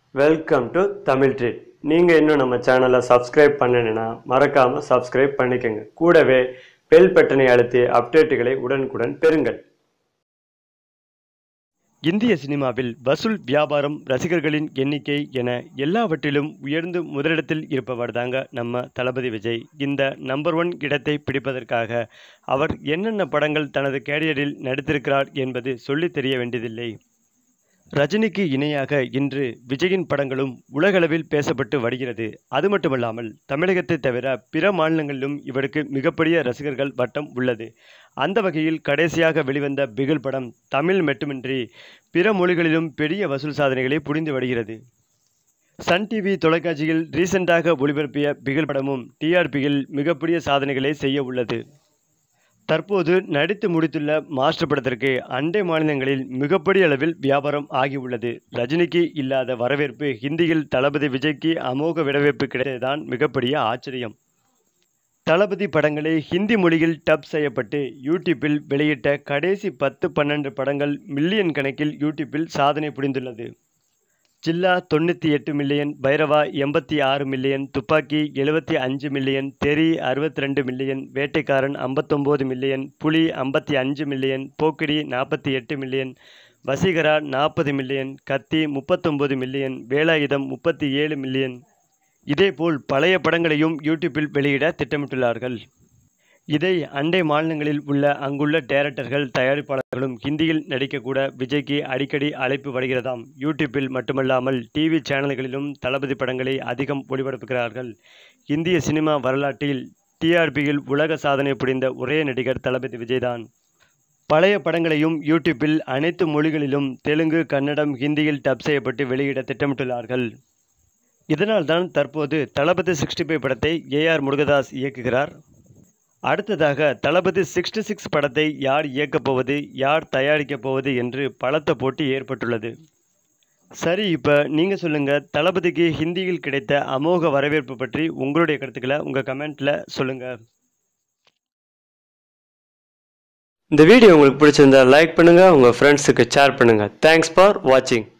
welcome to Tamil treat நீங்கள் இன்னும் நம்ம சேனலை சப்ஸ்கிரைப் பண்ணலைன்னா மறக்காமல் சப்ஸ்கிரைப் பண்ணிக்கோங்க கூடவே பெல் பட்டனை அழுத்தி அப்டேட்டுகளை உடனுக்குடன் பெறுங்கள் இந்திய சினிமாவில் வசூல் வியாபாரம் ரசிகர்களின் எண்ணிக்கை என எல்லாவற்றிலும் உயர்ந்து முதலிடத்தில் இருப்பவர் தாங்க நம்ம தளபதி விஜய் இந்த நம்பர் ஒன் இடத்தை பிடிப்பதற்காக அவர் என்னென்ன படங்கள் தனது கேரியரில் நடித்திருக்கிறார் என்பது சொல்லித் தெரிய வேண்டியதில்லை ரஜினிக்கு இணையாக இன்று விஜயின் படங்களும் உலகளவில் பேசப்பட்டு வருகிறது அது மட்டுமல்லாமல் தமிழகத்தை தவிர பிற மாநிலங்களிலும் இவருக்கு மிகப்பெரிய ரசிகர்கள் வட்டம் உள்ளது அந்த வகையில் கடைசியாக வெளிவந்த பிகில் படம் தமிழ் மட்டுமின்றி பிற மொழிகளிலும் பெரிய வசூல் சாதனைகளை புரிந்து வருகிறது சன் டிவி தொலைக்காட்சியில் ரீசெண்டாக ஒளிபரப்பிய பிகில் படமும் டிஆர்பியில் மிகப்பெரிய சாதனைகளை செய்ய உள்ளது தற்போது நடித்து முடித்துள்ள மாஸ்டர் படத்திற்கு அண்டை மாநிலங்களில் மிகப்பெரிய அளவில் வியாபாரம் ஆகியுள்ளது ரஜினிக்கு இல்லாத வரவேற்பு ஹிந்தியில் தளபதி விஜய்க்கு அமோக வரவேற்பு கிடைத்ததுதான் மிகப்பெரிய ஆச்சரியம் தளபதி படங்களை ஹிந்தி மொழியில் டப் செய்யப்பட்டு யூடியூப்பில் வெளியிட்ட கடைசி பத்து பன்னெண்டு படங்கள் மில்லியன் கணக்கில் யூடியூப்பில் சாதனை புரிந்துள்ளது ஜில்லா தொண்ணூற்றி எட்டு மில்லியன் பைரவா எண்பத்தி ஆறு மில்லியன் துப்பாக்கி எழுபத்தி அஞ்சு மில்லியன் தெரி அறுபத்தி ரெண்டு மில்லியன் வேட்டைக்காரன் ஐம்பத்தொம்போது மில்லியன் புலி ஐம்பத்தி அஞ்சு மில்லியன் போக்கிரி நாற்பத்தி எட்டு மில்லியன் வசீகரா நாற்பது மில்லியன் கத்தி முப்பத்தொம்போது மில்லியன் வேலாயுதம் முப்பத்தி ஏழு மில்லியன் இதேபோல் பழைய படங்களையும் யூடியூப்பில் வெளியிட திட்டமிட்டுள்ளார்கள் இதை அண்டை மாநிலங்களில் உள்ள அங்குள்ள டைரக்டர்கள் தயாரிப்பாளர்களும் ஹிந்தியில் நடிக்கக்கூட விஜய்க்கு அடிக்கடி அழைப்பு வருகிறதாம் யூடியூப்பில் மட்டுமல்லாமல் டிவி சேனல்களிலும் தளபதி படங்களை அதிகம் ஒளிபரப்புகிறார்கள் இந்திய சினிமா வரலாற்றில் டிஆர்பியில் உலக சாதனை புரிந்த ஒரே நடிகர் தளபதி விஜய்தான் பழைய படங்களையும் யூடியூப்பில் அனைத்து மொழிகளிலும் தெலுங்கு கன்னடம் ஹிந்தியில் டப் செய்யப்பட்டு வெளியிட திட்டமிட்டுள்ளார்கள் இதனால்தான் தற்போது தளபதி சிக்ஸ்டி ஃபைவ் படத்தை ஏஆர் முருகதாஸ் இயக்குகிறார் அடுத்ததாக தளபதி சிக்ஸ்டி சிக்ஸ் படத்தை யார் இயக்கப் போவது யார் தயாரிக்கப் போவது என்று பலத்த போட்டி ஏற்பட்டுள்ளது சரி இப்போ நீங்கள் சொல்லுங்கள் தளபதிக்கு ஹிந்தியில் கிடைத்த அமோக வரவேற்பு பற்றி உங்களுடைய கருத்துக்களை உங்கள் கமெண்ட்டில் சொல்லுங்கள் இந்த வீடியோ உங்களுக்கு பிடிச்சிருந்தா லைக் பண்ணுங்கள் உங்கள் ஃப்ரெண்ட்ஸுக்கு ஷேர் பண்ணுங்கள் தேங்க்ஸ் ஃபார் வாட்சிங்